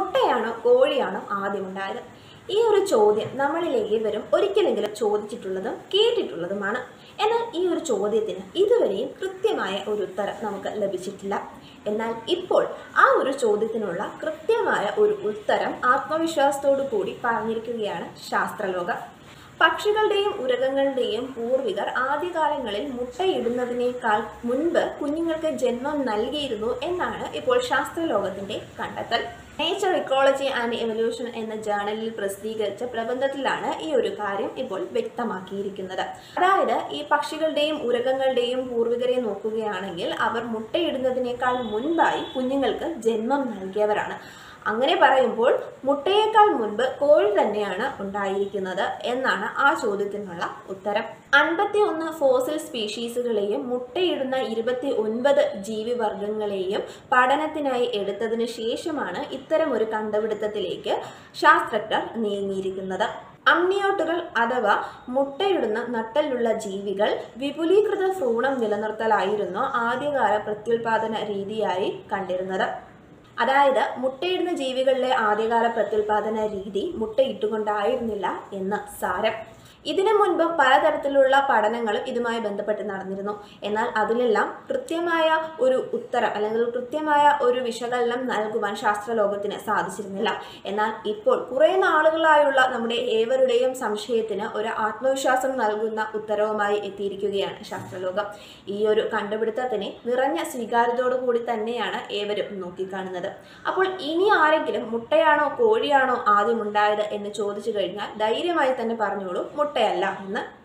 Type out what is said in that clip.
മുട്ടയാണോ കോഴിയാണോ ആദ്യം ഉണ്ടായത് ഈ ഒരു ചോദ്യം നമ്മളിൽ ഏവരും ഒരിക്കലെങ്കിലും ചോദിച്ചിട്ടുള്ളതും കേട്ടിട്ടുള്ളതുമാണ് എന്നാൽ ഈ ഒരു ചോദ്യത്തിന് ഇതുവരെയും കൃത്യമായ ഒരു ഉത്തരം നമുക്ക് ലഭിച്ചിട്ടില്ല എന്നാൽ ഇപ്പോൾ ആ ഒരു ചോദ്യത്തിനുള്ള കൃത്യമായ ഒരു ഉത്തരം ആത്മവിശ്വാസത്തോടു കൂടി പറഞ്ഞിരിക്കുകയാണ് ശാസ്ത്രലോകം പക്ഷികളുടെയും ഉരകങ്ങളുടെയും പൂർവികർ ആദ്യകാലങ്ങളിൽ മുട്ടയിടുന്നതിനേക്കാൾ മുൻപ് കുഞ്ഞുങ്ങൾക്ക് ജന്മം നൽകിയിരുന്നു എന്നാണ് ഇപ്പോൾ ശാസ്ത്രലോകത്തിന്റെ കണ്ടെത്തൽ നേച്ചർ ഇക്കോളജി ആൻഡ് എവല്യൂഷൻ എന്ന ജേണലിൽ പ്രസിദ്ധീകരിച്ച പ്രബന്ധത്തിലാണ് ഈ ഒരു കാര്യം ഇപ്പോൾ വ്യക്തമാക്കിയിരിക്കുന്നത് അതായത് ഈ പക്ഷികളുടെയും ഉരകങ്ങളുടെയും പൂർവികരെ നോക്കുകയാണെങ്കിൽ അവർ മുട്ടയിടുന്നതിനേക്കാൾ മുൻപായി കുഞ്ഞുങ്ങൾക്ക് ജന്മം നൽകിയവരാണ് അങ്ങനെ പറയുമ്പോൾ മുട്ടയേക്കാൾ മുൻപ് കോഴി തന്നെയാണ് ഉണ്ടായിരിക്കുന്നത് എന്നാണ് ആ ചോദ്യത്തിനുള്ള ഉത്തരം അൻപത്തി ഒന്ന് ഫോസിൽ സ്പീഷീസുകളെയും മുട്ടയിടുന്ന ഇരുപത്തി ഒൻപത് ജീവിവർഗങ്ങളെയും പഠനത്തിനായി എടുത്തതിന് ശേഷമാണ് ഇത്തരം ഒരു കണ്ടുപിടുത്തത്തിലേക്ക് ശാസ്ത്രജ്ഞർ നീങ്ങിയിരിക്കുന്നത് അമ്നിയോട്ടുകൾ അഥവാ മുട്ടയിടുന്ന നട്ടലുള്ള ജീവികൾ വിപുലീകൃത ഭ്രൂണം നിലനിർത്തലായിരുന്നു ആദ്യകാല പ്രത്യുൽപാദന രീതിയായി കണ്ടിരുന്നത് അതായത് മുട്ടയിടുന്ന ജീവികളിലെ ആദ്യകാല പ്രത്യുൽപാദന രീതി മുട്ടയിട്ടുകൊണ്ടായിരുന്നില്ല എന്ന് സാരം ഇതിനു മുൻപും പലതരത്തിലുള്ള പഠനങ്ങളും ഇതുമായി ബന്ധപ്പെട്ട് നടന്നിരുന്നു എന്നാൽ അതിലെല്ലാം കൃത്യമായ ഒരു ഉത്തരം അല്ലെങ്കിൽ കൃത്യമായ ഒരു വിശകലനം നൽകുവാൻ ശാസ്ത്രലോകത്തിന് സാധിച്ചിരുന്നില്ല എന്നാൽ ഇപ്പോൾ കുറേ നാളുകളായുള്ള നമ്മുടെ ഏവരുടെയും സംശയത്തിന് ഒരു ആത്മവിശ്വാസം നൽകുന്ന ഉത്തരവുമായി എത്തിയിരിക്കുകയാണ് ശാസ്ത്രലോകം ഈ ഒരു കണ്ടുപിടുത്തത്തിന് നിറഞ്ഞ സ്വീകാര്യതയോടു കൂടി തന്നെയാണ് ഏവരും നോക്കിക്കാണുന്നത് അപ്പോൾ ഇനി ആരെങ്കിലും മുട്ടയാണോ കോഴിയാണോ ആദ്യം ഉണ്ടായത് എന്ന് ചോദിച്ചു കഴിഞ്ഞാൽ ധൈര്യമായി തന്നെ പറഞ്ഞോളൂ മുട്ടയല്ല എന്ന്